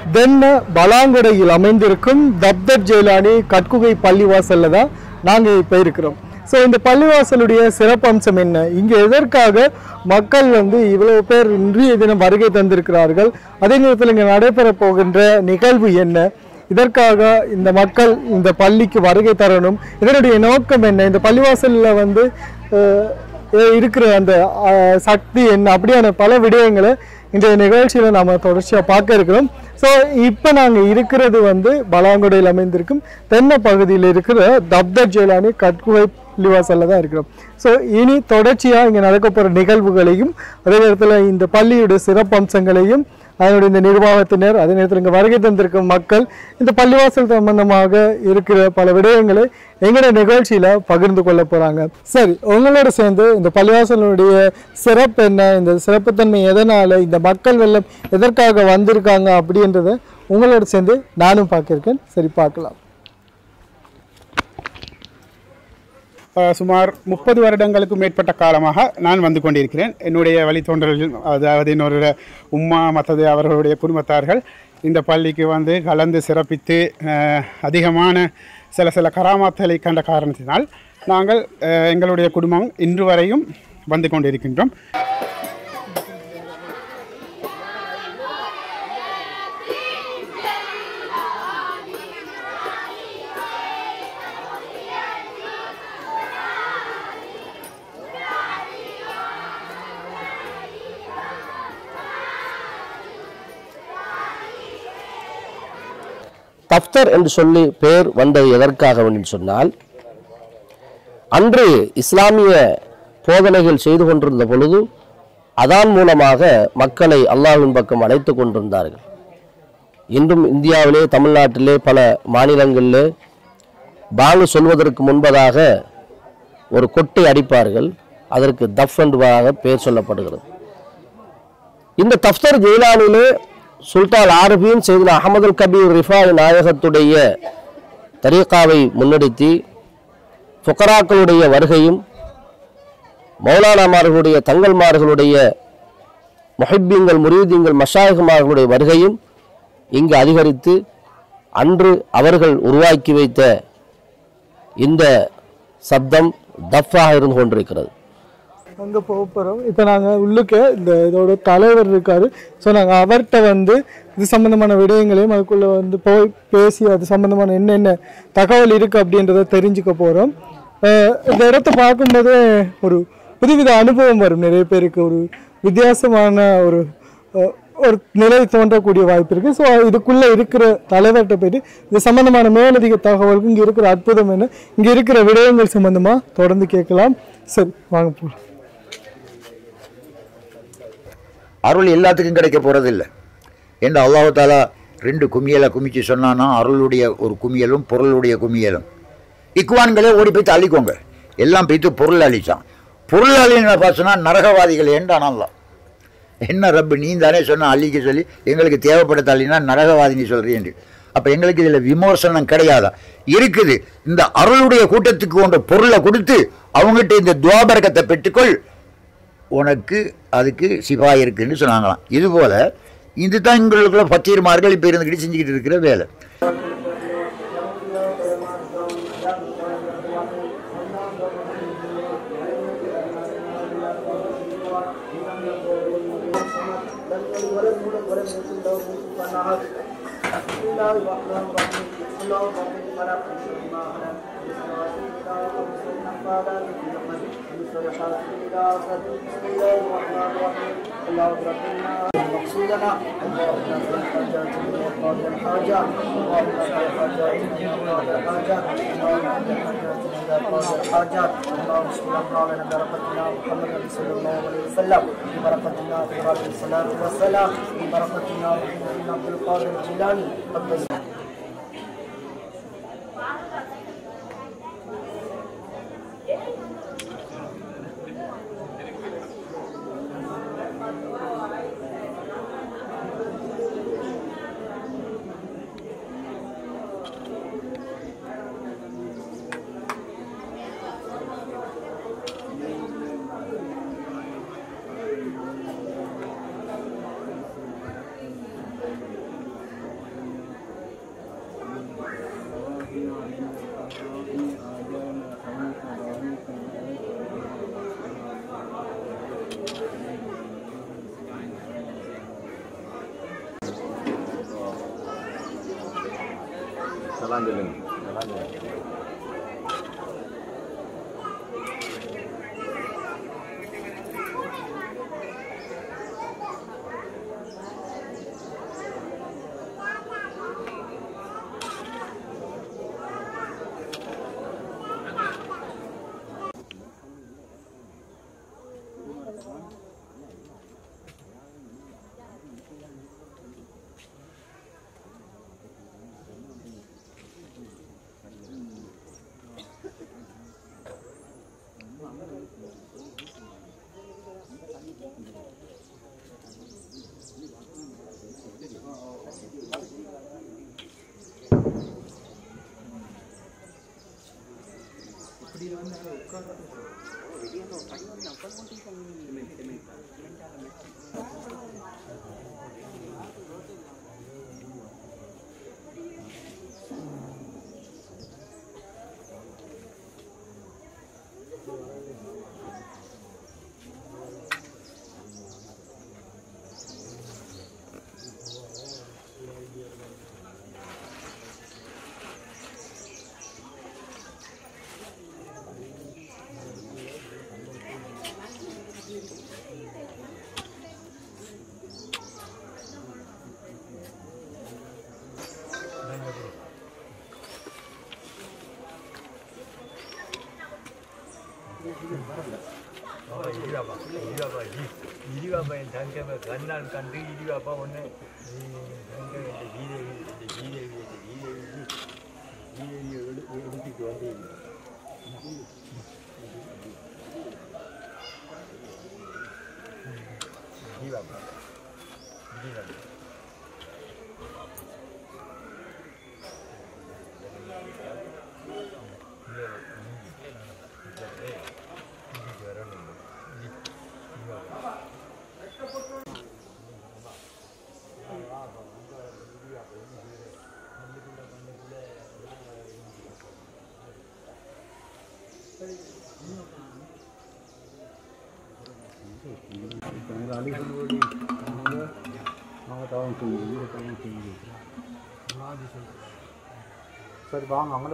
தென்ன பலாங்குடையில் அமைந்திருக்கும் தப்தர் ஜெயிலானி கட்குகை பள்ளிவாசல்ல தான் நாங்கள் இப்போ இருக்கிறோம் ஸோ இந்த பள்ளிவாசலுடைய சிறப்பம்சம் என்ன இங்கே எதற்காக மக்கள் வந்து இவ்வளவு பேர் இன்றைய தினம் வருகை தந்திருக்கிறார்கள் அதே நேரத்தில் இங்கே நடைபெற போகின்ற நிகழ்வு என்ன இதற்காக இந்த மக்கள் இந்த பள்ளிக்கு வருகை தரணும் இதனுடைய நோக்கம் என்ன இந்த பள்ளிவாசலில் வந்து அஹ், அஹ், இருக்கிற அந்த அஹ், சக்தி என்ன அப்படியான பல விடயங்களை இன்றைய நிகழ்ச்சியில் நாம் தொடர்ச்சியாக பார்க்க இருக்கிறோம் ஸோ இப்போ நாங்கள் இருக்கிறது வந்து பலாங்குடையில் அமைந்திருக்கும் தென்னை பகுதியில் இருக்கிற தப்தர் ஜெயலானி கட்குவை பள்ளிவாசலில் தான் இருக்கிறோம் ஸோ இனி தொடர்ச்சியாக இங்கே நடக்க போகிற நிகழ்வுகளையும் அதே நேரத்தில் இந்த பள்ளியுடைய சிறப்பம்சங்களையும் அதனுடைய இந்த நிர்வாகத்தினர் அதே நேரத்தில் இங்கே வருகை தந்திருக்கும் மக்கள் இந்த பள்ளிவாசல் சம்பந்தமாக இருக்கிற பல விடயங்களை எங்களோட நிகழ்ச்சியில் பகிர்ந்து கொள்ள போகிறாங்க சரி உங்களோட சேர்ந்து இந்த பள்ளிவாசலுடைய சிறப்பு என்ன இந்த சிறப்புத்தன்மை எதனால் இந்த மக்கள் வெள்ளம் எதற்காக வந்திருக்காங்க அப்படின்றத உங்களோட சேர்ந்து நானும் பார்க்கிருக்கேன் சரி பார்க்கலாம் அஹ், சுமார் முப்பது வருடங்களுக்கு மேற்பட்ட காலமாக நான் வந்து கொண்டிருக்கிறேன் என்னுடைய வழித்தோன்றல்கள் அதாவது என்னோட உம்மா மற்றது அவர்களுடைய குடும்பத்தார்கள் இந்த பள்ளிக்கு வந்து கலந்து சிறப்பித்து அஹ், அதிகமான சில சில கராமாத்தலை கண்ட காரணத்தினால் நாங்கள் அஹ், எங்களுடைய குடும்பம் இன்று வரையும் வந்து கொண்டிருக்கின்றோம் தஃப்தர் என்று சொல்லி பெயர் வந்தது எதற்காக வேண்டும் சொன்னால் அன்று இஸ்லாமிய போதனைகள் செய்து கொண்டிருந்த பொழுது அதான் மூலமாக மக்களை அல்லாஹ்வின் பக்கம் அழைத்து கொண்டிருந்தார்கள் இன்றும் இந்தியாவிலே தமிழ்நாட்டிலே பல மாநிலங்களிலே பாங்கு சொல்வதற்கு முன்பதாக ஒரு கொட்டை அடிப்பார்கள் அதற்கு தஃப் என்பதாக பெயர் சொல்லப்படுகிறது இந்த தஃப்தர் ஜெயிலானிலே சுல்தான் ஆரபியின் செய்தின அகமதுல் கபீர் ரிஃபாய் நாயகத்துடைய தரீகாவை முன்னெடுத்தி ஃபுகராக்களுடைய வருகையும் மௌலானாமார்களுடைய தங்கள்மார்களுடைய முஹிப்பீங்கள் முரீதீங்கள் மஷாயகுமார்களுடைய வருகையும் இங்கு அதிகரித்து அன்று அவர்கள் உருவாக்கி வைத்த இந்த சப்தம் தஃப்பாக இருந்து கொண்டிருக்கிறது அங்கே போக போகிறோம் இப்போ நாங்கள் உள்ளுக்க இந்த இதோட தலைவர் இருக்கார் ஸோ நாங்கள் அவர்கிட்ட வந்து இது சம்மந்தமான விடயங்களையும் அதுக்குள்ளே வந்து போய் பேசி அது சம்மந்தமான என்னென்ன தகவல் இருக்குது அப்படின்றத தெரிஞ்சுக்க போகிறோம் இந்த இடத்த பார்க்கும்போது ஒரு புதுவித அனுபவம் வரும் நிறைய பேருக்கு ஒரு வித்தியாசமான ஒரு அஹ், ஒரு நிலை தோன்றக்கூடிய வாய்ப்பு இருக்குது ஸோ இதுக்குள்ளே இருக்கிற தலைவர்கிட்ட போயிட்டு இது சம்மந்தமான மேலதிக தகவலுக்கு இங்கே இருக்கிற அற்புதம் என்ன இங்கே இருக்கிற விடயங்கள் சம்மந்தமாக தொடர்ந்து கேட்கலாம் சரி வாங்க போகலாம் அருள் எல்லாத்துக்கும் கிடைக்க போகிறதில்ல என்று அல்லாஹ் தாலா ரெண்டு குமியலை குமிச்சு சொன்னான்னா அருளுடைய ஒரு குமியலும் பொருளுடைய குமியலும் இக்குவான்களே ஓடி போய் அழிக்கோங்க எல்லாம் போய்த்து பொருள் அழிச்சான் பொருள் அழின்னு பார்த்தோன்னா நரகவாதிகள் ஏண்டானாலாம் என்ன ரப்பு நீ தானே சொன்ன அள்ளிக்க சொல்லி எங்களுக்கு தேவைப்பட தள்ளினா நரகவாதி நீ சொல்கிறேன் அப்போ எங்களுக்கு இதில் விமர்சனம் கிடையாதா இருக்குது இந்த அருளுடைய கூட்டத்துக்கு கொண்ட பொருளை கொடுத்து அவங்ககிட்ட இந்த துவாபரகத்தை பெற்றுக்கொள் உனக்கு அதுக்கு சிவா இருக்குன்னு சொன்னாங்களாம் இதுபோல் இதுதான் எங்களுக்குள்ள பத்தீர்மார்கள் இப்போ இருந்துக்கிட்டு செஞ்சுக்கிட்டு இருக்கிற வேலை مقصودنا اللهم اغفر حاجاتنا وقاضي الحاجات اللهم اغفر حاجاتنا وقاضي الحاجات اللهم اغفر حاجاتنا وقاضي الحاجات اللهم اشف امراضنا بركتنا محمد صلى الله عليه وسلم ببركتنا في عليه الصلاه والسلام ببركتنا في عبد القادر الجيلاني قدس இடிவாப்பா இடிவாப்பா இடி இடிவாப்பா என் தங்கமே கண்ணால் கண்டு இடிவாப்பா ஒன்று தங்கமே இந்த கீதேவி இந்த கீதேவி இந்த கீதேவி கீதேவியை எடு எடுத்துட்டு வந்து இடிவாப்பா இடிவாப்பா வரணும் இடிவாப்பா சரி வாங்க அவங்கள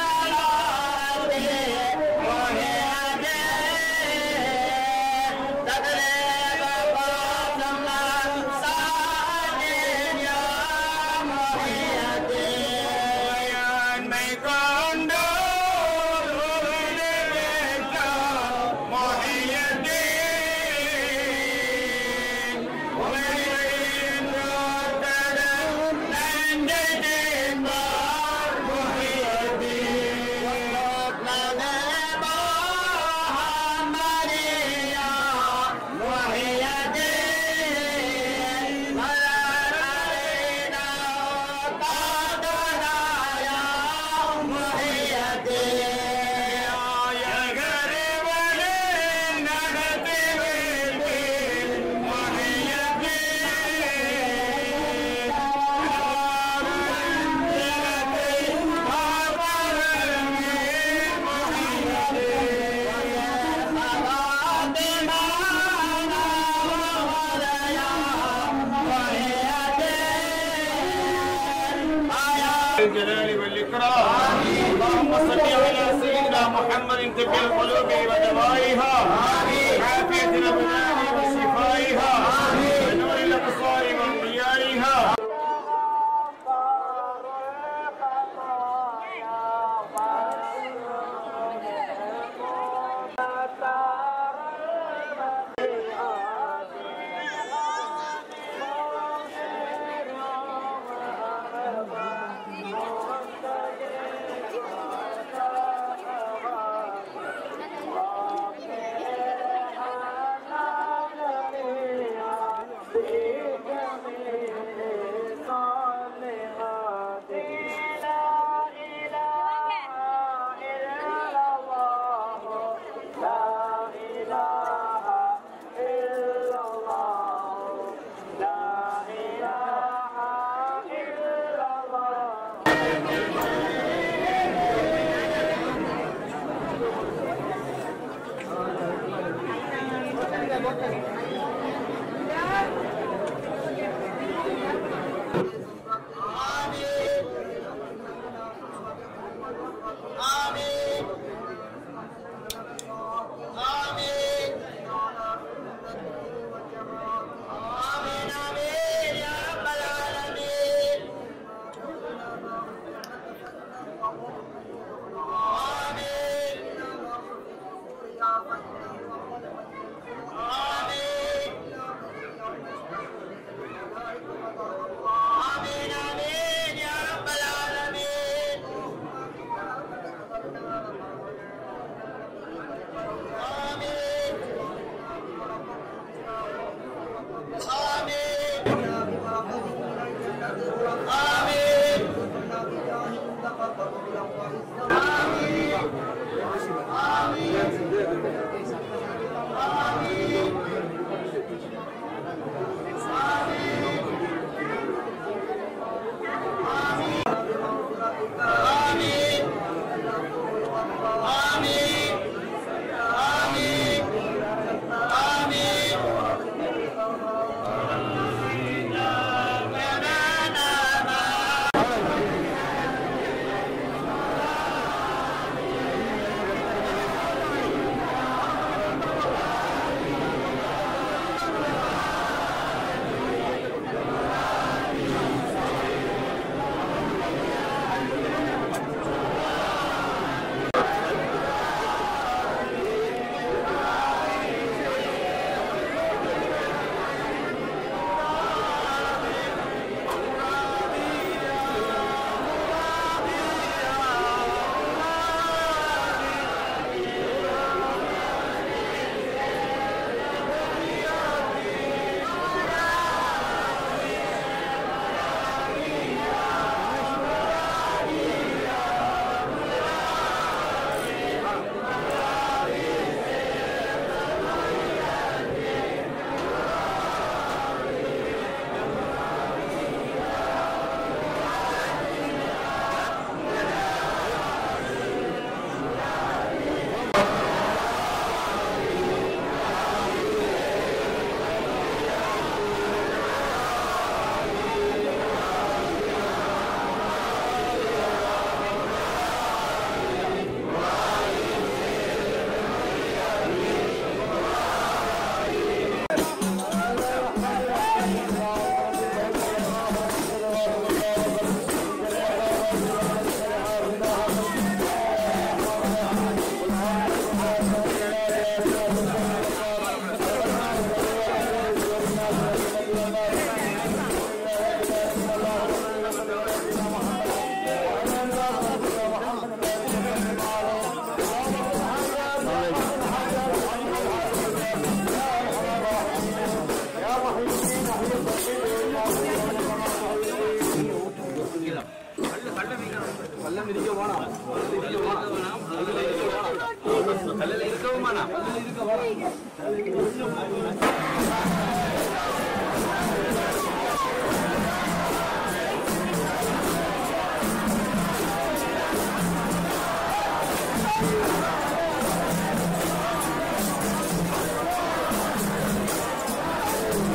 Yeah. الجلال والإكرام اللهم صل على سيدنا محمد طب القلوب ودوائها عافية الأبدان وشفائها ونور الأبصار وضيائها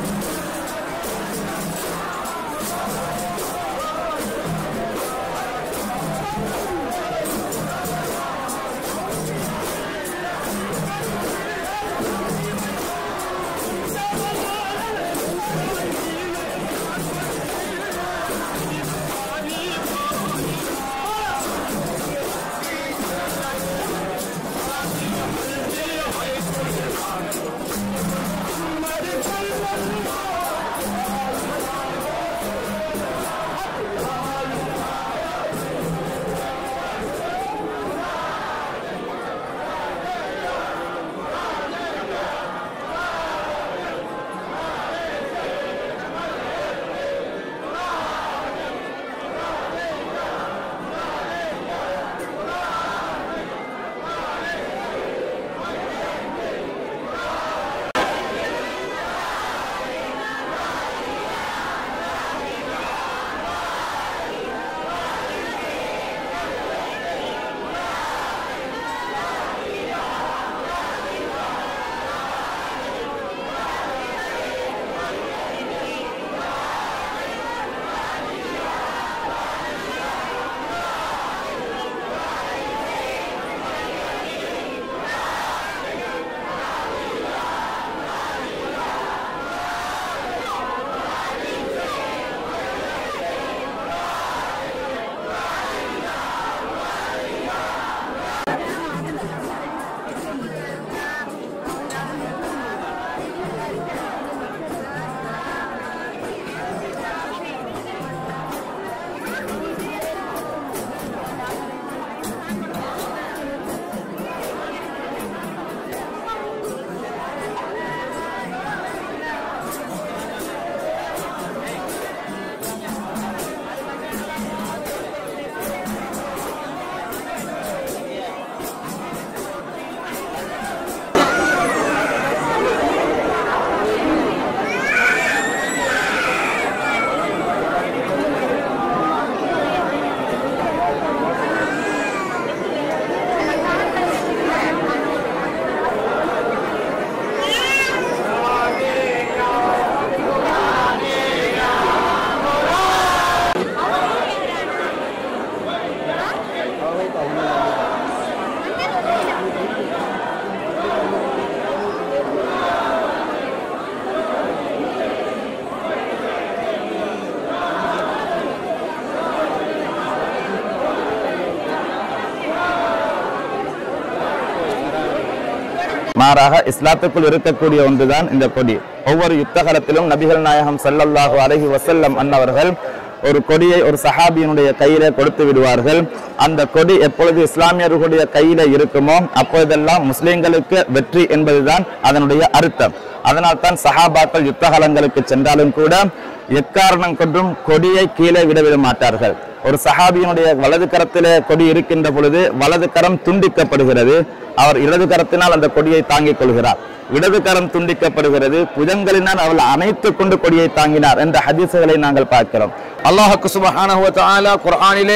Thank மாறாக இஸ்லாத்துக்குள் இருக்கக்கூடிய ஒன்றுதான் இந்த கொடி ஒவ்வொரு யுத்தகலத்திலும் நபிகள் நாயகம் ஸல்லல்லாஹு அலைஹி வஸல்லம் அன்னவர்கள் ஒரு கொடியை ஒரு சஹாபியினுடைய கையில கொடுத்து விடுவார்கள் அந்த கொடி எப்பொழுது இஸ்லாமியர்களுடைய கையில இருக்குமோ அப்பொழுதெல்லாம் முஸ்லிம்களுக்கு வெற்றி என்பதுதான் அதனுடைய அர்த்தம் அதனால் தான் சஹாபாக்கள் யுத்தகலங்களுக்கு சென்றாலும் கூட எக்காரணம் கொண்டும் கொடியை கீழே விட விட மாட்டார்கள் ஒரு சஹாபியினுடைய வலது கரத்திலே கொடி இருக்கின்ற பொழுது வலது கரம் துண்டிக்கப்படுகிறது அவர் இடது கரத்தினால் அந்த கொடியை தாங்கிக் கொள்கிறார் இடது கரம் துண்டிக்கப்படுகிறது புஜங்களினால் அவள் அணைத்துக் கொண்டு கொடியை தாங்கினார் என்ற ஹதீசுகளை நாங்கள் பார்க்கிறோம் அல்லாஹுக்கு சுபஹானஹு வ தஆலா குர்ஆனிலே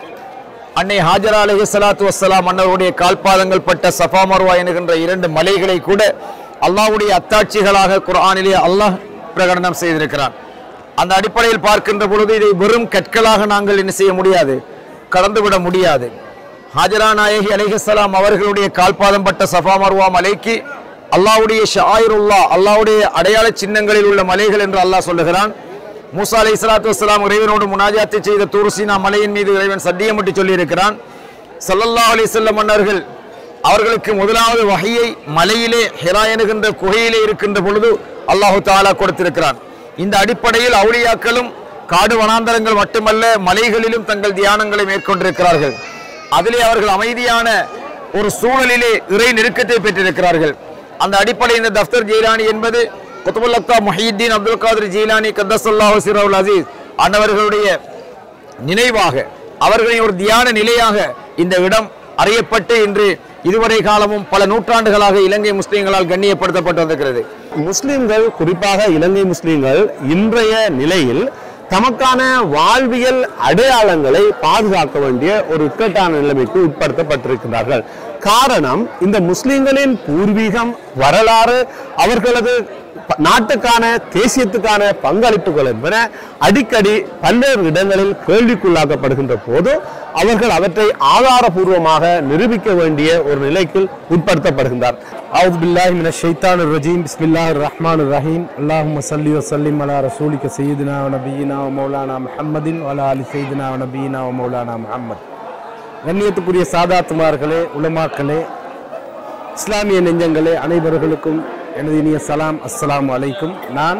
அன்னை ஹாஜரா அலைஹி ஸலாத்து வஸ்ஸலாம் அன்னவருடைய கால்பாதங்கள் பட்ட சஃபா மர்வா என்கின்ற இரண்டு மலைகளை கூட அல்லாஹ்வுடைய அத்தாட்சிகளாக குர்ஆனிலே அல்லாஹ் பிரகடனம் செய்திருக்கிறான் அந்த அடிப்படையில் பார்க்கின்ற பொழுது இதை வெறும் கற்களாக நாங்கள் என்ன செய்ய முடியாது கடந்துவிட முடியாது ஹாஜரா நாயகி அலைஹிஸ்ஸலாம் அவர்களுடைய கால்பாதம் பட்ட சஃபா மர்வா மலைக்கு அல்லாஹ்வுடைய ஷாயிருல்லா அல்லாஹ்வுடைய அடையாள சின்னங்களில் உள்ள மலைகள் என்று அல்லாஹ் சொல்லுகிறான் மூசா அலை இஸ்லாத்து வஸ்லாம் இறைவனோடு முனாஜாத்தை செய்த தூர்சீனா மலையின் மீது இறைவன் சத்தியமிட்டு சொல்லியிருக்கிறான் ஸல்லல்லாஹு அலைஹி வஸல்லம் மன்னர்கள் அவர்களுக்கு முதலாவது வகையை மலையிலே ஹிரா எனுகின்ற குகையிலே இருக்கின்ற பொழுது அல்லாஹு தாலா கொடுத்திருக்கிறான் இந்த அடிப்படையில் அவுளியாக்களும் காடு வனாந்தரங்கள் மட்டுமல்ல மலைகளிலும் தங்கள் தியானங்களை மேற்கொண்டிருக்கிறார்கள் அதிலே அவர்கள் அமைதியான ஒரு சூழலிலே இறை நெருக்கத்தை பெற்றிருக்கிறார்கள் அந்த அடிப்படையில் இந்த தஃப்தர் ஜெயிலானி என்பது குத்துபுல்லக்கா முஹியுத்தீன் அப்துல் காதர் ஜீலானி கத்தசல்லாஹு சிரவுல் அசீஸ் அன்னவர்களுடைய நினைவாக அவர்களின் ஒரு தியான நிலையாக இந்த இடம் அறியப்பட்டு இன்று இதுவரை காலமும் பல நூற்றாண்டுகளாக இலங்கை முஸ்லிம்களால் கண்ணியப்படுத்தப்பட்டு வந்திருக்கிறது முஸ்லிம்கள் குறிப்பாக இலங்கை முஸ்லிம்கள் இன்றைய நிலையில் தமக்கான வாழ்வியல் அடையாளங்களை பாதுகாக்க வேண்டிய ஒரு இக்கட்டான நிலைமைக்கு உட்படுத்தப்பட்டிருக்கிறார்கள் காரணம் இந்த முஸ்லிம்களின் பூர்வீகம் வரலாறு அவர்களது ப- நாட்டுக்கான தேசியத்துக்கான பங்களிப்புகள் என்பன அடிக்கடி பல்வேறு இடங்களில் கேள்விக்குள்ளாக்கப்படுகின்ற போது அவர்கள் அவற்றை ஆதாரபூர்வமாக நிரூபிக்க வேண்டிய ஒரு நிலைக்கு உட்படுத்தப்படுகின்றார் أعوذ بالله من الشيطان الرجيم بسم الله الرحمن الرحيم اللهم صل وسلم على رسولك سيدنا ونبينا ومولانا محمد وعلى آل سيدنا ونبينا ومولانا محمد கண்ணியத்துக்குரிய சாதாத்துமார்களே உலமாக்களே இஸ்லாமிய நெஞ்சங்களே அனைவர்களுக்கும் எனது இனிய சலாம் அஸ்ஸலாமு அலைக்கும் நான்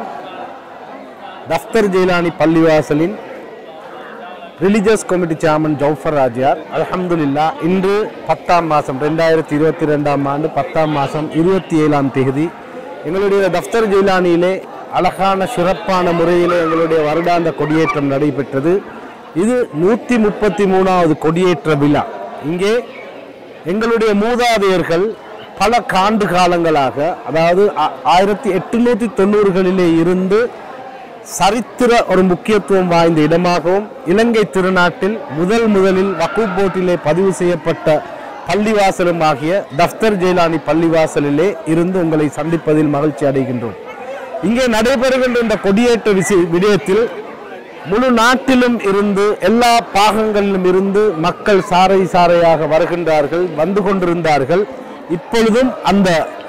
தஃப்தர் ஜெயிலானி பள்ளிவாசலின் religious committee chairman Jaufar Rajiyar அல்ஹம்துலில்லா இன்று பத்தாம் மாதம் ரெண்டாயிரத்தி இருபத்தி ரெண்டாம் ஆண்டு பத்தாம் மாதம் இருபத்தி ஏழாம் தேதி எங்களுடைய தஃப்தர் ஜெயிலானியிலே அழகான சிறப்பான முறையிலே எங்களுடைய வருடாந்த கொடியேற்றம் நடைபெற்றது இது நூற்றி முப்பத்தி மூணாவது கொடியேற்ற விழா இங்கே எங்களுடைய மூதாதையர்கள் பல காண்டு காலங்களாக அதாவது ஆ- ஆயிரத்தி எட்டுநூற்றி தொண்ணூறுகளிலே இருந்து சரித்திர ஒரு முக்கியத்துவம் வாய்ந்த இடமாகவும் இலங்கை திருநாட்டில் முதல் முதலில் வக்கூப் போர்ட்டிலே பதிவு செய்யப்பட்ட பள்ளிவாசலும் ஆகிய தஃப்தர் ஜெயிலானி பள்ளிவாசலிலே இருந்து உங்களை சந்திப்பதில் மகிழ்ச்சி அடைகின்றோம் இங்கே நடைபெறுகின்ற இந்த கொடியேற்ற விசி விடயத்தில் முழு நாட்டிலும் இருந்து எல்லா பாகங்களிலும் இருந்து மக்கள் சாறை சாறையாக வருகின்றார்கள் வந்து கொண்டிருந்தார்கள் இப்பொழுதும் அந்த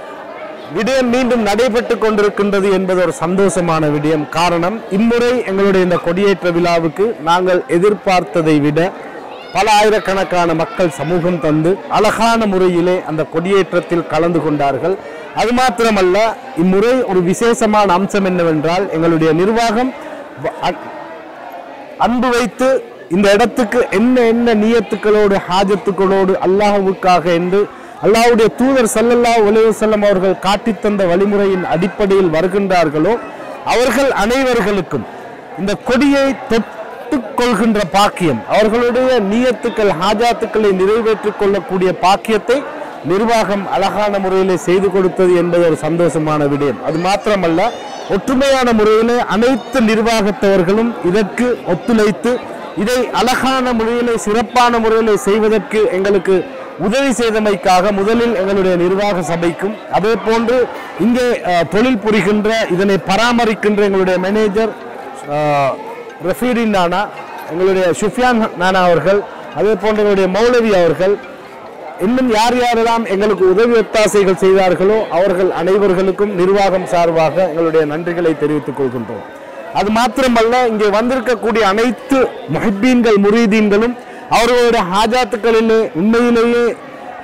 விடயம் மீண்டும் நடைபெற்று கொண்டிருக்கின்றது என்பது ஒரு சந்தோஷமான விடயம் காரணம் இம்முறை எங்களுடைய இந்த கொடியேற்ற விழாவுக்கு நாங்கள் எதிர்பார்த்ததை விட பல ஆயிரக்கணக்கான மக்கள் சமூகம் தந்து அழகான முறையிலே அந்த கொடியேற்றத்தில் கலந்து கொண்டார்கள் அது மாத்திரமல்ல இம்முறை ஒரு விசேஷமான அம்சம் என்னவென்றால் எங்களுடைய நிர்வாகம் வ- அ- அன்பு வைத்து இந்த இடத்துக்கு என்ன என்ன நியத்துக்களோடு ஹாஜத்துக்களோடு அல்லாஹ்வுக்காக என்று அல்லாஹ்வுடைய தூதர் ஸல்லல்லாஹு அலைஹி வஸல்லம் அவர்கள் காட்டித் தந்த வழிமுறையின் அடிப்படையில் வருகின்றார்களோ அவர்கள் அனைவர்களுக்கும் இந்த கொடியை தொட்டுக் கொள்கின்ற பாக்கியம் அவர்களுடைய நியத்துக்கள் ஹாஜாத்துக்களை நிறைவேற்றிக் கொள்ளக்கூடிய பாக்கியத்தை நிர்வாகம் அழகான முறையிலே செய்து கொடுத்தது என்பது ஒரு சந்தோஷமான விடயம் அது மாத்திரமல்ல ஒற்றுமையான முறையிலே அனைத்து நிர்வாகத்தவர்களும் இதற்கு ஒத்துழைத்து இதை அழகான முறையிலே சிறப்பான முறையிலே செய்வதற்கு எங்களுக்கு உதவி செய்தமைக்காக முதலில் எங்களுடைய நிர்வாக சபைக்கும் அதே போன்று இங்கே அஹ், தொழில் புரிகின்ற இதனை பராமரிக்கின்ற எங்களுடைய மேனேஜர் அஹ், ரஃபீரின் நானா எங்களுடைய சுஃபியான் நானா அவர்கள் அதே போன்று எங்களுடைய மௌலவி அவர்கள் இன்னும் யார் யாரெல்லாம் எங்களுக்கு உதவி ஒத்தாசைகள் செய்தார்களோ அவர்கள் அனைவர்களுக்கும் நிர்வாகம் சார்பாக எங்களுடைய நன்றிகளை தெரிவித்துக் கொள்கின்றோம் அது மாத்திரமல்ல இங்கே வந்திருக்கக்கூடிய அனைத்து முஹிப்பீன்கள் முரீதீன்களும் அவர்களுடைய ஹாஜாத்துக்களிலே உண்மையிலேயே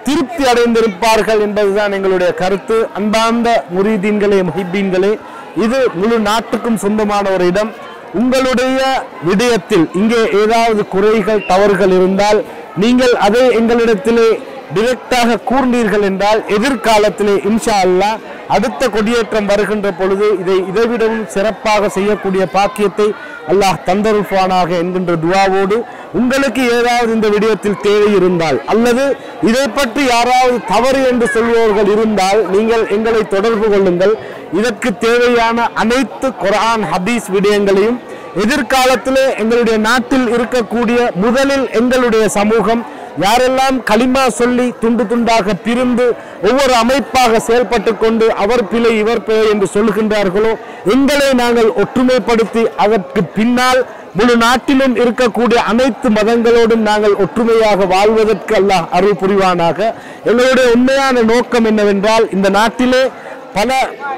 திருப்தி அடைந்திருப்பார்கள் என்பதுதான் எங்களுடைய கருத்து அன்பார்ந்த முரீதீன்களே முஹிப்பீன்களே இது முழு நாட்டுக்கும் சொந்தமான ஒரு இடம் உங்களுடைய விடயத்தில் இங்கே ஏதாவது குறைகள் தவறுகள் இருந்தால் நீங்கள் அதை எங்களிடத்திலே டிரெக்டாக கூர்ந்தீர்கள் என்றால் எதிர்காலத்திலே இன்ஷா அல்லாஹ் அடுத்த கொடியேற்றம் வருகின்ற பொழுது இதை இதைவிடவும் சிறப்பாக செய்யக்கூடிய பாக்கியத்தை அல்லாஹ் தந்தருள்வானாக என்கின்ற துவாவோடு உங்களுக்கு ஏதாவது இந்த விடயத்தில் தேவை இருந்தால் அல்லது இதை பற்றி யாராவது தவறு என்று சொல்பவர்கள் இருந்தால் நீங்கள் எங்களை தொடர்பு கொள்ளுங்கள் இதற்கு தேவையான அனைத்து குர்ஆன் ஹதீஸ் விடயங்களையும் எதிர்காலத்திலே எங்களுடைய நாட்டில் இருக்கக்கூடிய முதலில் எங்களுடைய சமூகம் யாரெல்லாம் களிமா சொல்லி துண்டு துண்டாக பிரிந்து ஒவ்வொரு அமைப்பாக செயல்பட்டு கொண்டு அவர் பிழை இவர் பிழை என்று சொல்லுகின்றார்களோ எங்களை நாங்கள் ஒற்றுமைப்படுத்தி அதற்கு பின்னால் முழு நாட்டிலும் இருக்கக்கூடிய அனைத்து மதங்களோடும் நாங்கள் ஒற்றுமையாக வாழ்வதற்கு அல்லாஹ் அருள் புரிவானாக எங்களுடைய உண்மையான நோக்கம் என்னவென்றால் இந்த நாட்டிலே பல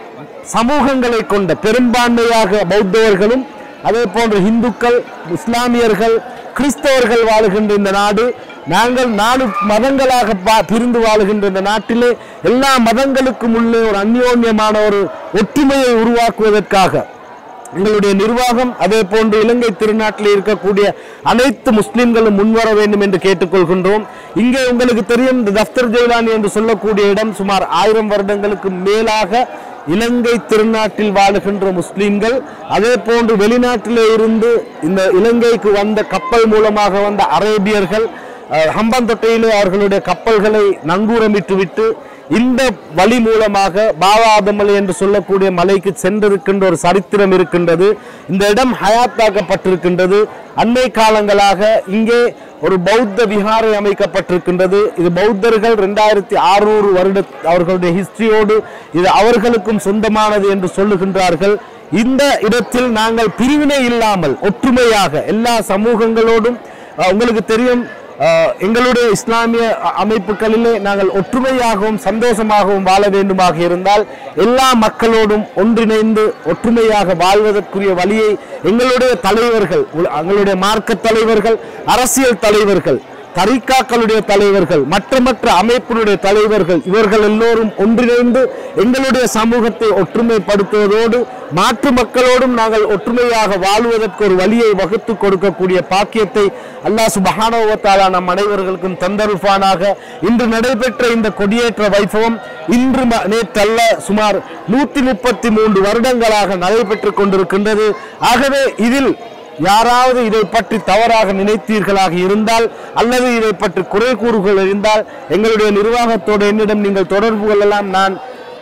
சமூகங்களை கொண்ட பெரும்பான்மையாக பௌத்தவர்களும் அதே போன்று இந்துக்கள் இஸ்லாமியர்கள் கிறிஸ்தவர்கள் வாழுகின்ற இந்த நாடு நாங்கள் நாலு மதங்களாக பா- பிரிந்து வாழுகின்ற இந்த நாட்டிலே எல்லா மதங்களுக்கும் உள்ளே ஒரு அந்யோன்யமான ஒரு ஒற்றுமையை உருவாக்குவதற்காக எங்களுடைய நிர்வாகம் அதே போன்று இலங்கை திருநாட்டில் இருக்கக்கூடிய அனைத்து முஸ்லிம்களும் முன்வர வேண்டும் என்று கேட்டுக்கொள்கின்றோம் இங்கே உங்களுக்கு தெரியும் இந்த தஃப்தர் ஜெயிலானி என்று சொல்லக்கூடிய இடம் சுமார் ஆயிரம் வருடங்களுக்கு மேலாக இலங்கை திருநாட்டில் வாழுகின்ற முஸ்லிம்கள் அதே போன்று வெளிநாட்டிலே இருந்து இந்த இலங்கைக்கு வந்த கப்பல் மூலமாக வந்த அரேபியர்கள் அஹ், ஹம்பாந்தோட்டையிலே அவர்களுடைய கப்பல்களை நங்கூரமிட்டு விட்டு இந்த வழி மூலமாக பாவாதமலை என்று சொல்லக்கூடிய மலைக்கு சென்றிருக்கின்ற ஒரு சரித்திரம் இருக்கின்றது இந்த இடம் ஹயாத்தாக்கப்பட்டிருக்கின்றது அண்மை காலங்களாக இங்கே ஒரு பௌத்த விகாரை அமைக்கப்பட்டிருக்கின்றது இது பௌத்தர்கள் ரெண்டாயிரத்தி அறுநூறு வருட அவர்களுடைய ஹிஸ்டரியோடு இது அவர்களுக்கும் சொந்தமானது என்று சொல்லுகின்றார்கள் இந்த இடத்தில் நாங்கள் பிரிவினை இல்லாமல் ஒற்றுமையாக எல்லா சமூகங்களோடும் அஹ், உங்களுக்கு தெரியும் அஹ், எங்களுடைய இஸ்லாமிய அ- அமைப்புகளிலே நாங்கள் ஒற்றுமையாகவும் சந்தோஷமாகவும் வாழ வேண்டுமாக இருந்தால் எல்லா மக்களோடும் ஒன்றிணைந்து ஒற்றுமையாக வாழ்வதற்குரிய வழியை எங்களுடைய தலைவர்கள் உ- எங்களுடைய மார்க்க தலைவர்கள் அரசியல் தலைவர்கள் தரிகாக்களுடைய தலைவர்கள் மற்ற மற்ற அமைப்பினுடைய தலைவர்கள் இவர்கள் எல்லோரும் ஒன்றிணைந்து எங்களுடைய சமூகத்தை ஒற்றுமைப்படுத்துவதோடு மாற்று மக்களோடும் நாங்கள் ஒற்றுமையாக வாழ்வதற்கு ஒரு வழியை வகுத்து கொடுக்கக்கூடிய பாக்கியத்தை அல்லாஹ் சுபஹானவத்தாலா நம் அனைவர்களுக்கும் தந்தருஃபானாக இன்று நடைபெற்ற இந்த கொடியேற்ற வைபவம் இன்று ம- நேற்றல்ல சுமார் நூத்தி முப்பத்தி மூன்று வருடங்களாக நடைபெற்றுக் கொண்டிருக்கின்றது ஆகவே இதில் யாராவது இதை பற்றி தவறாக நினைத்தீர்களாக இருந்தால் அல்லது இதை பற்றி குறை கூறுகள் இருந்தால் எங்களுடைய நிர்வாகத்தோடு என்னிடம் நீங்கள் தொடர்பு கொள்ளலாம் நான்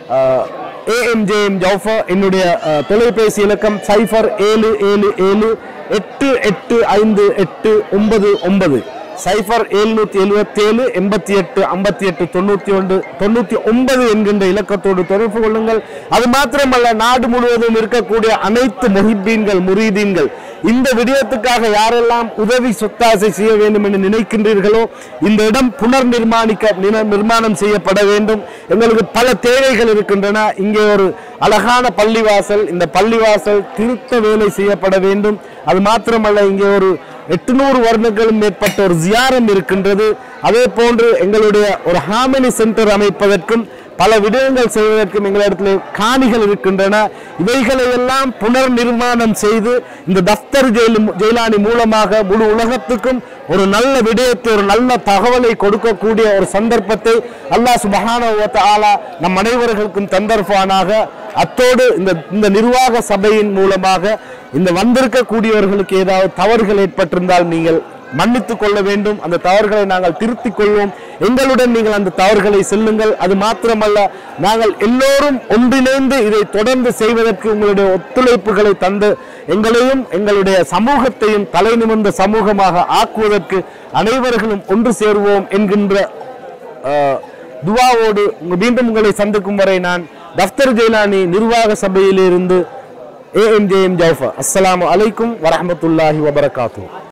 ஏஎம்ஜேஎம் ஜவுஃபா என்னுடைய அஹ், தொலைபேசி இலக்கம் சைஃபர் ஏழு ஏழு ஏழு எட்டு எட்டு ஐந்து எட்டு ஒன்பது ஒன்பது சைஃபர் எழுநூத்தி எழுபத்தி ஏழு எண்பத்தி எட்டு ஐம்பத்தி எட்டு தொண்ணூத்தி ஒன்று தொண்ணூத்தி ஒன்பது என்கின்ற இலக்கத்தோடு தொடர்பு கொள்ளுங்கள் அது மாத்திரமல்ல நாடு முழுவதும் இருக்கக்கூடிய அனைத்து மொஹிப்பீன்கள் முரீதீன்கள் இந்த விடயத்துக்காக யாரெல்லாம் உதவி சொத்தாசை செய்ய வேண்டும் என்று நினைக்கின்றீர்களோ இந்த இடம் புனர் நிர்மாணிக்க நின- நிர்மாணம் செய்யப்பட வேண்டும் எங்களுக்கு பல தேவைகள் இருக்கின்றன இங்கே ஒரு அழகான பள்ளிவாசல் இந்த பள்ளிவாசல் திருத்த வேலை செய்யப்பட வேண்டும் அது மாத்திரமல்ல இங்கே ஒரு எட்டுநூறு வருடங்களும் மேற்பட்ட ஒரு ஜியாரம் இருக்கின்றது அதே போன்று எங்களுடைய ஒரு ஹாமினி சென்டர் அமைப்பதற்கும் பல விடயங்கள் செய்வதற்கும் எங்களிடத்தில் காணிகள் இருக்கின்றன இவைகளை எல்லாம் புனர் நிர்மாணம் செய்து இந்த தஃப்தர் ஜெயில் ஜெயிலானி மூலமாக முழு உலகத்துக்கும் ஒரு நல்ல விடயத்தை ஒரு நல்ல தகவலை கொடுக்கக்கூடிய ஒரு சந்தர்ப்பத்தை அல்லாஹ் சுபஹானஹு வ தஆலா நம் அனைவர்களுக்கும் தந்தர்ஃபானாக அத்தோடு இந்த இந்த நிர்வாக சபையின் மூலமாக இந்த வந்திருக்கக்கூடியவர்களுக்கு ஏதாவது தவறுகள் ஏற்பட்டிருந்தால் நீங்கள் மன்னித்துக் கொள்ள வேண்டும் அந்த தவறுகளை நாங்கள் திருத்திக் கொள்வோம் எங்களுடன் நீங்கள் அந்த தவறுகளை செல்லுங்கள் அது மாத்திரமல்ல நாங்கள் எல்லோரும் ஒன்றிணைந்து இதை தொடர்ந்து செய்வதற்கு உங்களுடைய ஒத்துழைப்புகளை தந்து எங்களையும் எங்களுடைய சமூகத்தையும் தலை நிமிர்ந்த சமூகமாக ஆக்குவதற்கு அனைவர்களும் ஒன்று சேருவோம் என்கின்ற அஹ், துவாவோடு உங்க- மீண்டும் உங்களை சந்திக்கும் வரை நான் தஃப்தர் ஜெயிலானி நிர்வாக சபையிலிருந்து ஏஎம்ஜேஎம் ஜவுஃபா அஸ்ஸலாமு அலைக்கும் வரஹ்மத்துல்லாஹி வபரகாத்து